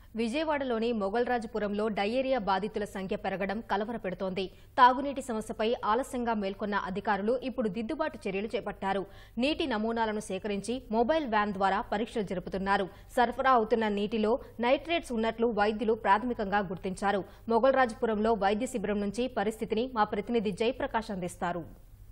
విజయవాడలోని మొగల్రాజపురంలో డయేరియా బాధితుల సంఖ్య పెరగడం కలవరపెడుతోంది తాగునీటి సమస్యపై ఆలస్యంగా మేల్కొన్న అధికారులు ఇప్పుడు దిద్దుబాటు చర్యలు చేపట్టారు నీటి నమూనాలను సేకరించి మొబైల్ వ్యాన్ ద్వారా పరీక్షలు జరుపుతున్నారు సరఫరా అవుతున్న నీటిలో నైట్రేట్స్ ఉన్నట్లు వైద్యులు ప్రాథమికంగా గుర్తించారు మొగల్రాజపురంలో వైద్య శిబిరం నుంచి పరిస్థితిని మా ప్రతినిధి జయప్రకాష్ అందిస్తారు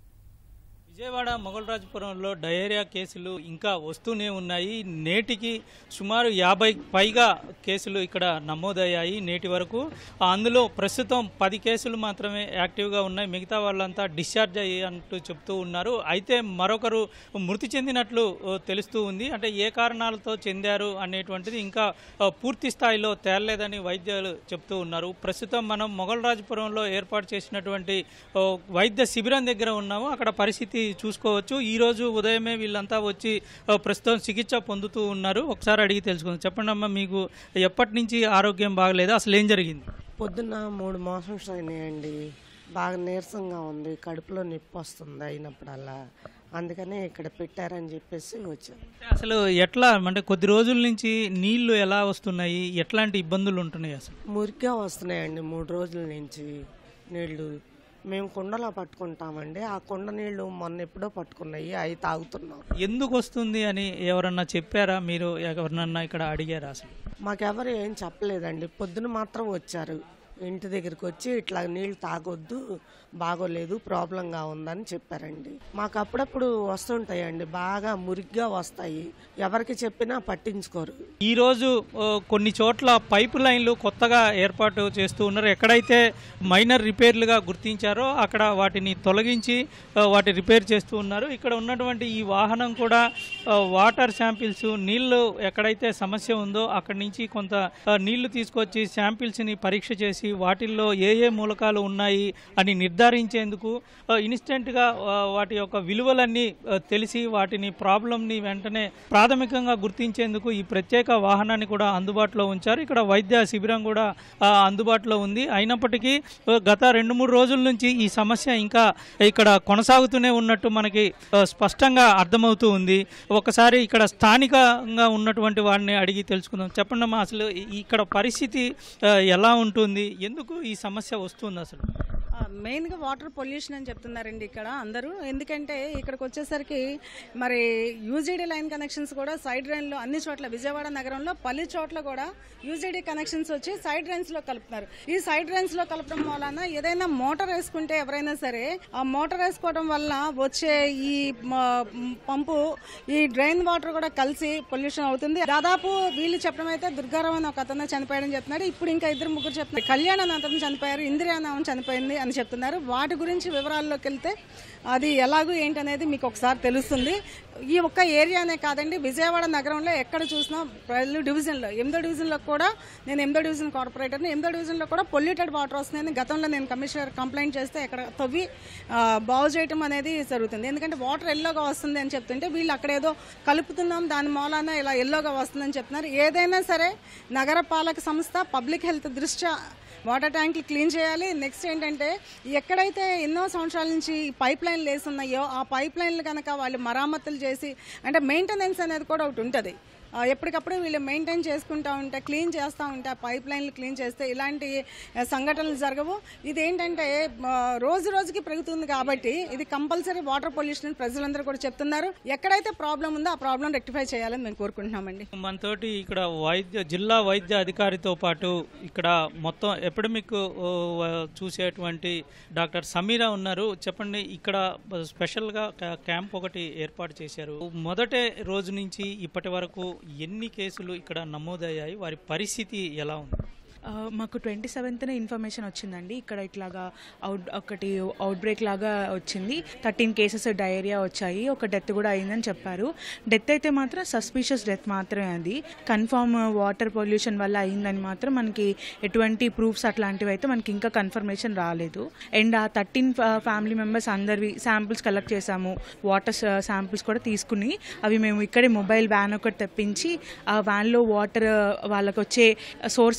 విజయవాడ మొగల్రాజపురంలో డయేరియా కేసులు ఇంకా వస్తూనే ఉన్నాయి నేటికి సుమారు యాభై పైగా కేసులు ఇక్కడ నమోదయ్యాయి నేటి వరకు అందులో ప్రస్తుతం పది కేసులు మాత్రమే యాక్టివ్గా ఉన్నాయి మిగతా వాళ్ళంతా డిశ్చార్జ్ అయ్యి అంటూ చెప్తూ ఉన్నారు అయితే మరొకరు మృతి చెందినట్లు ఓ, తెలుస్తూ ఉంది అంటే ఏ కారణాలతో చెందారు అనేటువంటిది ఇంకా ఓ, పూర్తి స్థాయిలో తేలలేదని వైద్యులు చెప్తూ ఉన్నారు ప్రస్తుతం మనం మొగల్రాజపురంలో ఏర్పాటు చేసినటువంటి ఓ, వైద్య శిబిరం దగ్గర ఉన్నాము అక్కడ పరిస్థితి చూసుకోవచ్చు ఈ రోజు ఉదయమే వీళ్ళంతా వచ్చి ఆ, ప్రస్తుతం చికిత్స పొందుతూ ఉన్నారు ఒకసారి అడిగి తెలుసుకుందాం చెప్పండి అమ్మా మీకు ఎప్పటి నుంచి ఆరోగ్యం బాగలేదు అసలు ఏం జరిగింది పొద్దున్న మూడు మోషన్స్ అయినాయండి బాగా నీరసంగా ఉంది కడుపులో నొప్పి వస్తుంది అయినప్పుడల్లా అందుకనే ఇక్కడ పెట్టారని చెప్పేసి వచ్చాం అసలు ఎట్లా అంటే కొద్ది రోజుల నుంచి నీళ్లు ఎలా వస్తున్నాయి ఎట్లాంటి ఇబ్బందులు ఉంటున్నాయి అసలు మురిగ్గా వస్తున్నాయండి మూడు రోజుల నుంచి నీళ్లు మేము కుండలో పట్టుకుంటామండి ఆ కుండ నీళ్లు మొన్న ఎప్పుడో పట్టుకున్నాయి అవి తాగుతున్నాం ఎందుకు వస్తుంది అని ఎవరన్నా చెప్పారా మీరు ఎవరినన్నా ఇక్కడ అడిగారా అసలు మాకెవరు ఏం చెప్పలేదండి పొద్దున మాత్రం వచ్చారు ఇంటి దగ్గరికి వచ్చి ఇట్లా నీళ్ళు తాగొద్దు బాగోలేదు ప్రాబ్లంగా ఉందని చెప్పారండి మాకు అప్పుడప్పుడు వస్తుంటాయండి బాగా మురిగ్గా వస్తాయి ఎవరికి చెప్పినా పట్టించుకోరు ఈ రోజు ఓ, కొన్ని చోట్ల పైప్ లైన్లు కొత్తగా ఏర్పాటు చేస్తూ ఉన్నారు ఎక్కడైతే మైనర్ రిపేర్లుగా గుర్తించారో అక్కడ వాటిని తొలగించి ఆ, వాటి రిపేర్ చేస్తూ ఉన్నారు ఇక్కడ ఉన్నటువంటి ఈ వాహనం కూడా ఆ, వాటర్ శాంపిల్స్ నీళ్లు ఎక్కడైతే సమస్య ఉందో అక్కడి నుంచి కొంత ఆ, నీళ్లు తీసుకొచ్చి శాంపిల్స్ని పరీక్ష చేసి వాటిల్లో ఏ ఏ మూలకాలు ఉన్నాయి అని నిర్ధారించేందుకు ఆ, ఇన్స్టెంట్గా ఆ, వాటి యొక్క విలువలన్నీ ఆ, తెలిసి వాటిని ప్రాబ్లంని వెంటనే ప్రాథమికంగా గుర్తించేందుకు ఈ ప్రత్యేక వాహనాన్ని కూడా అందుబాటులో ఉంచారు ఇక్కడ వైద్య శిబిరం కూడా ఆ, అందుబాటులో ఉంది అయినప్పటికీ ఆ, గత రెండు మూడు రోజుల నుంచి ఈ సమస్య ఇంకా ఇక్కడ కొనసాగుతూనే ఉన్నట్టు మనకి ఆ, స్పష్టంగా అర్థమవుతూ ఉంది ఒకసారి ఇక్కడ స్థానికంగా ఉన్నటువంటి వాడిని అడిగి తెలుసుకుందాం చెప్పండి అమ్మా అసలు ఈ- ఇక్కడ పరిస్థితి ఆ, ఎలా ఉంటుంది ఎందుకు ఈ సమస్య వస్తుంది అసలు ఆ, మెయిన్గా వాటర్ పొల్యూషన్ అని చెప్తున్నారండి ఇక్కడ అందరూ ఎందుకంటే ఇక్కడికి వచ్చేసరికి మరి యూజీడీ లైన్ కనెక్షన్స్ కూడా సైడ్ డ్రైన్లో అన్ని చోట్ల విజయవాడ నగరంలో పలు చోట్ల కూడా యూజీడీ కనెక్షన్స్ వచ్చి సైడ్ డ్రైన్స్లో కలుపుతున్నారు ఈ సైడ్ డ్రైన్స్లో కలపడం వలన ఏదైనా మోటార్ వేసుకుంటే ఎవరైనా సరే ఆ మోటార్ వేసుకోవడం వల్ల వచ్చే ఈ మ- పంపు ఈ డ్రైన్ వాటర్ కూడా కలిసి పొల్యూషన్ అవుతుంది దాదాపు వీళ్ళు చెప్పడం అయితే దుర్గారావు అని ఒక అతను చనిపోయాడని చెప్తున్నారు ఇప్పుడు ఇంకా ఇద్దరు ముగ్గురు చెప్తున్నారు కళ్యాణ్ అని అతను చనిపోయారు ఇందిరా అని ఆమె చనిపోయింది అని చెప్తున్నారు వాటి గురించి వివరాల్లోకి వెళ్తే అది ఎలాగూ ఏంటనేది మీకు ఒకసారి తెలుస్తుంది ఈ ఒక్క ఏరియానే కాదండి విజయవాడ నగరంలో ఎక్కడ చూసినా ప్రజలు డివిజన్లో ఎనిమిదో డివిజన్లో కూడా నేను ఎనిమిదో డివిజన్ కార్పొరేటర్ని ఎనిమిదో డివిజన్లో కూడా పొల్యూటెడ్ వాటర్ వస్తున్నాయని గతంలో నేను కమిషనర్ కంప్లైంట్ చేస్తే ఎక్కడ తవ్వి ఆ, బాగు చేయటం అనేది జరుగుతుంది ఎందుకంటే వాటర్ ఎల్లోగా వస్తుంది అని చెప్తుంటే వీళ్ళు అక్కడ ఏదో కలుపుతున్నాం దాని మూలాన ఇలా ఎల్లోగా వస్తుందని చెప్తున్నారు ఏదైనా సరే నగరపాలక సంస్థ పబ్లిక్ హెల్త్ దృష్ట్యా వాటర్ ట్యాంకులు క్లీన్ చేయాలి నెక్స్ట్ ఏంటంటే ఎక్కడైతే ఎన్నో సంవత్సరాల నుంచి ఈ పైప్ లైన్లు వేసి ఉన్నాయో ఆ పైప్ లైన్లు కనుక వాళ్ళు మరామతులు చేసి అంటే మెయింటెనెన్స్ అనేది కూడా ఒకటి ఉంటుంది ఆ, ఎప్పటికప్పుడు వీళ్ళు మెయింటైన్ చేసుకుంటా ఉంటే క్లీన్ చేస్తూ ఉంటే ఆ పైప్ లైన్లు క్లీన్ చేస్తే ఇలాంటి ఆ, సంఘటనలు జరగవు ఇది ఏంటంటే ఆ, రోజు రోజుకి పెరుగుతుంది కాబట్టి ఇది కంపల్సరీ వాటర్ పొల్యూషన్ ప్రజలందరూ కూడా చెప్తున్నారు ఎక్కడైతే ప్రాబ్లం ఉందో ఆ ప్రాబ్లం రెక్టిఫై చేయాలని మేము కోరుకుంటున్నామండి మనతోటి ఇక్కడ వైద్య జిల్లా వైద్య అధికారితో పాటు ఇక్కడ మొత్తం ఎపిడమిక్ ఓ, చూసేటువంటి డాక్టర్ సమీరా ఉన్నారు చెప్పండి ఇక్కడ స్పెషల్గా క- క్యాంప్ ఒకటి ఏర్పాటు చేశారు మొదటి రోజు నుంచి ఇప్పటి వరకు ఎన్ని కేసులు ఇక్కడ నమోదయ్యాయి వారి పరిస్థితి ఎలా ఉంది ఆ, మాకు ట్వంటీ సెవెంత్న ఇన్ఫర్మేషన్ వచ్చిందండి ఇక్కడ ఇట్లాగా అవుట్ ఒకటి అవుట్ బ్రేక్ లాగా వచ్చింది థర్టీన్ కేసెస్ డయేరియా వచ్చాయి ఒక డెత్ కూడా అయిందని చెప్పారు డెత్ అయితే మాత్రం సస్పీషియస్ డెత్ మాత్రమే అది కన్ఫర్మ్ వాటర్ పొల్యూషన్ వల్ల అయిందని మాత్రం మనకి ఎటువంటి ప్రూఫ్స్ అట్లాంటివి అయితే మనకి ఇంకా కన్ఫర్మేషన్ రాలేదు అండ్ ఆ థర్టీన్ ఫ్యామిలీ మెంబర్స్ అందరివి శాంపిల్స్ కలెక్ట్ చేసాము వాటర్ శాంపిల్స్ కూడా తీసుకుని అవి మేము ఇక్కడే మొబైల్ వ్యాన్ ఒకటి తెప్పించి ఆ వ్యాన్లో వాటర్ వాళ్ళకి వచ్చే సోర్స్ ఆఫ్ వాటర్ని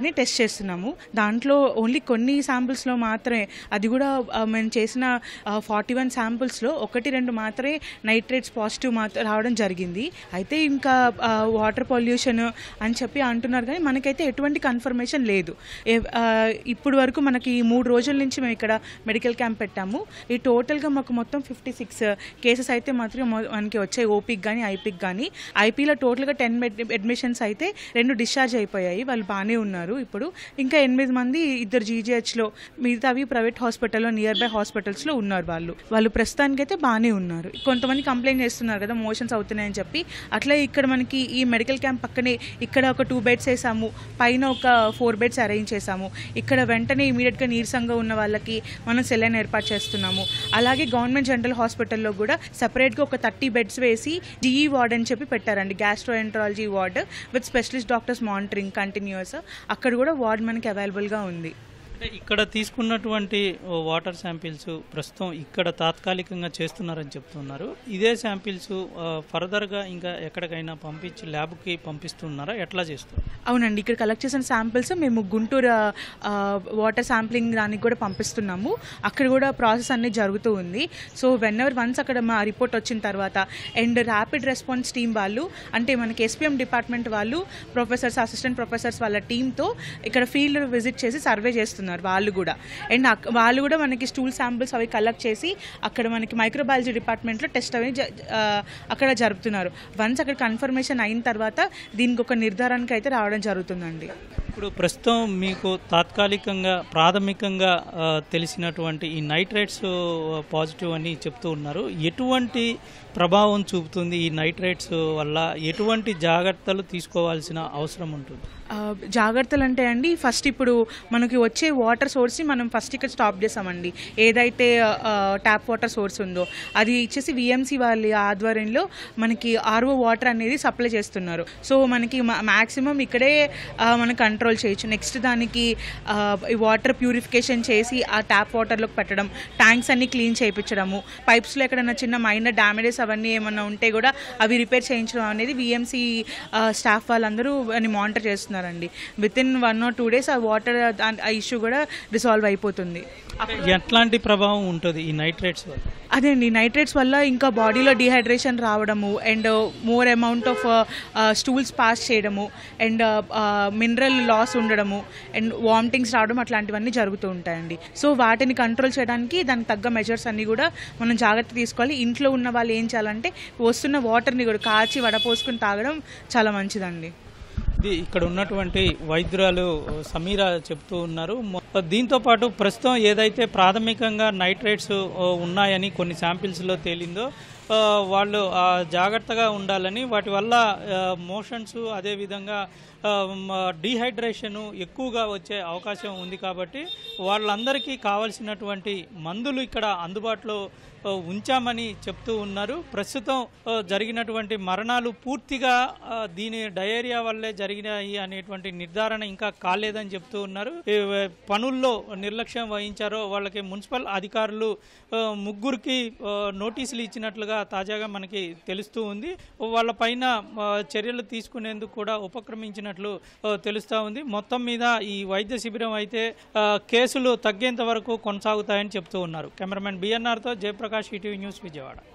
వాటర్ని టెస్ట్ చేస్తున్నాము దాంట్లో ఓన్లీ కొన్ని శాంపిల్స్లో మాత్రమే అది కూడా ఆ, మేము చేసిన ఫార్టీ వన్ శాంపిల్స్లో ఒకటి రెండు మాత్రమే నైట్రేట్స్ పాజిటివ్ మాత్రం రావడం జరిగింది అయితే ఇంకా వాటర్ పొల్యూషన్ అని చెప్పి అంటున్నారు కానీ మనకైతే ఎటువంటి కన్ఫర్మేషన్ లేదు ఏ- ఆ, ఇప్పుడు వరకు మనకి ఈ మూడు రోజుల నుంచి మేము ఇక్కడ మెడికల్ క్యాంప్ పెట్టాము ఈ టోటల్గా మాకు మొత్తం ఫిఫ్టీ సిక్స్ కేసెస్ అయితే మాత్రం మొ- మనకి వచ్చాయి ఓపీకి కానీ ఐపీకి కానీ ఐపీలో టోటల్గా టెన్ అడ్మిషన్స్ అయితే రెండు డిశ్చార్జ్ అయిపోయాయి వాళ్ళు బాగానే ఉన్నారు ఇప్పుడు ఇంకా ఎనిమిది మంది ఇద్దరు జీజీహెచ్లో మిగతావి ప్రైవేట్ హాస్పిటల్లో నియర్ బై హాస్పిటల్స్లో ఉన్నారు వాళ్ళు వాళ్ళు ప్రస్తుతానికైతే బాగానే ఉన్నారు కొంతమంది కంప్లైంట్ చేస్తున్నారు కదా మోషన్స్ అవుతున్నాయని చెప్పి అట్లా ఇక్కడ మనకి ఈ మెడికల్ క్యాంప్ పక్కనే ఇక్కడ ఒక టూ బెడ్స్ వేసాము పైన ఒక ఫోర్ బెడ్స్ అరేంజ్ చేసాము ఇక్కడ వెంటనే ఇమీడియట్గా నీరసంగా ఉన్న వాళ్ళకి మనం సెలైన్ ఏర్పాటు చేస్తున్నాము అలాగే గవర్నమెంట్ జనరల్ హాస్పిటల్లో కూడా సపరేట్గా ఒక థర్టీ బెడ్స్ వేసి డిఈ వార్డ్ అని చెప్పి పెట్టారండి gastroenterology ward with specialist doctors monitoring continuous అక్కడ కూడా వార్డ్ మనకి అవైలబుల్గా ఉంది అంటే ఇక్కడ తీసుకున్నటువంటి ఓ, వాటర్ శాంపిల్స్ ప్రస్తుతం ఇక్కడ తాత్కాలికంగా చేస్తున్నారని చెప్తున్నారు ఇదే శాంపిల్స్ ఆ, ఫర్దర్గా ఇంకా ఎక్కడికైనా పంపించి ల్యాబ్కి పంపిస్తున్నారా ఎట్లా చేస్తున్నారు అవునండి ఇక్కడ కలెక్ట్ చేసిన శాంపిల్స్ మేము గుంటూరు ఆ, వాటర్ శాంప్లింగ్ దానికి కూడా పంపిస్తున్నాము అక్కడ కూడా ప్రాసెస్ అన్ని జరుగుతూ ఉంది సో వెన్ ఎవర్ వన్స్ అక్కడ మా రిపోర్ట్ వచ్చిన తర్వాత అండ్ ర్యాపిడ్ రెస్పాన్స్ టీమ్ వాళ్ళు అంటే మనకి ఎస్పీఎం డిపార్ట్మెంట్ వాళ్ళు ప్రొఫెసర్స్ అసిస్టెంట్ ప్రొఫెసర్స్ వాళ్ళ టీంతో ఇక్కడ ఫీల్డ్ విజిట్ చేసి సర్వే చేస్తున్నారు వాళ్ళు కూడా అండ్ అక్- వాళ్ళు కూడా మనకి స్టూల్ శాంపిల్స్ అవి కలెక్ట్ చేసి అక్కడ మనకి మైక్రోబయాలజీ డిపార్ట్మెంట్లో టెస్ట్ అవి జ- ఆ, అక్కడ జరుపుతున్నారు వన్స్ అక్కడ కన్ఫర్మేషన్ అయిన తర్వాత దీనికి ఒక నిర్ధారణకి అయితే రావడం జరుగుతుందండి ఇప్పుడు ప్రస్తుతం మీకు తాత్కాలికంగా ప్రాథమికంగా ఆ, తెలిసినటువంటి ఈ నైట్రేట్స్ పాజిటివ్ అని చెప్తూ ఉన్నారు ఎటువంటి ప్రభావం చూపుతుంది ఈ నైట్రేట్స్ వల్ల ఎటువంటి జాగ్రత్తలు తీసుకోవాల్సిన అవసరం ఉంటుంది ఆ, జాగ్రత్తలు అంటే అండి ఫస్ట్ ఇప్పుడు మనకి వచ్చే వాటర్ సోర్స్ని మనం ఫస్ట్ ఇక్కడ స్టాప్ చేసామండి ఏదైతే ట్యాప్ వాటర్ సోర్స్ ఉందో అది ఇచ్చేసి విఎంసీ వాళ్ళ ఆధ్వర్యంలో మనకి ఆర్ఓ వాటర్ అనేది సప్లై చేస్తున్నారు సో మనకి మ్యాక్సిమం ఇక్కడే ఆ, మనం కంట్రోల్ చేయొచ్చు నెక్స్ట్ దానికి ఆ, ఈ వాటర్ ప్యూరిఫికేషన్ చేసి ఆ ట్యాప్ వాటర్లోకి పెట్టడం ట్యాంక్స్ అన్ని క్లీన్ చేయించడము పైప్స్లో ఎక్కడైనా చిన్న మైనర్ డ్యామేజెస్ అవన్నీ ఏమన్నా ఉంటే కూడా అవి రిపేర్ చేయించడం అనేది విఎంసీ స్టాఫ్ వాళ్ళందరూ అని మానిటర్ చేస్తున్నారండి within one or two days ఆ వాటర్ ఆ ఇష్యూ కూడా రిసాల్వ్ అయిపోతుంది ఎట్లాంటి ప్రభావం ఉంటుంది ఈ నైట్రేట్స్ వల్ల అదే అండి నైట్రేట్స్ వల్ల ఇంకా బాడీలో డిహైడ్రేషన్ రావడము and more amount of stools pass చేయడము అండ్ మినరల్ లాస్ ఉండడము అండ్ వామిటింగ్స్ రావడం అట్లాంటివన్నీ జరుగుతూ ఉంటాయండి సో వాటిని కంట్రోల్ చేయడానికి దానికి తగ్గ మెజర్స్ అన్ని కూడా మనం జాగ్రత్త తీసుకోవాలి ఇంట్లో ఉన్న వాళ్ళు ఏం చేయాలంటే వస్తున్న వాటర్ని కూడా కాచి వడపోసుకుని తాగడం చాలా మంచిదండి ఇది ఇక్కడ ఉన్నటువంటి వైద్యురాలు సమీర చెప్తూ ఉన్నారు మొ- దీంతో పాటు ప్రస్తుతం ఏదైతే ప్రాథమికంగా నైట్రేట్స్ ఆ, ఉన్నాయని కొన్ని శాంపిల్స్లో తేలిందో ఆ, వాళ్ళు ఆ, జాగ్రత్తగా ఉండాలని వాటి వల్ల మోషన్స్ అదేవిధంగా డీహైడ్రేషన్ ఎక్కువగా వచ్చే అవకాశం ఉంది కాబట్టి వాళ్ళందరికీ కావలసినటువంటి మందులు ఇక్కడ అందుబాటులో ఆ, ఉంచామని చెప్తూ ఉన్నారు ప్రస్తుతం ఆ, జరిగినటువంటి మరణాలు పూర్తిగా ఆ, దీని డయేరియా వల్లే జరిగినాయి అనేటువంటి నిర్ధారణ ఇంకా కాలేదని చెప్తూ ఉన్నారు ఈ, ఆ, పనుల్లో నిర్లక్ష్యం వహించారో వాళ్ళకి మున్సిపల్ అధికారులు ఆ, ముగ్గురికి ఆ, నోటీసులు ఇచ్చినట్లుగా తాజాగా మనకి తెలుస్తూ ఉంది వాళ్ళ పైన ఆ, చర్యలు తీసుకునేందుకు కూడా ఉపక్రమించినట్లు ఆ, తెలుస్తా ఉంది మొత్తం మీద ఈ వైద్య శిబిరం అయితే ఆ, కేసులు తగ్గేంత వరకు కొనసాగుతాయని చెప్తూ ఉన్నారు కెమెరామెన్ బిఎన్ఆర్తో జయప్రకాష్ ఈటీవీ న్యూస్ విజయవాడ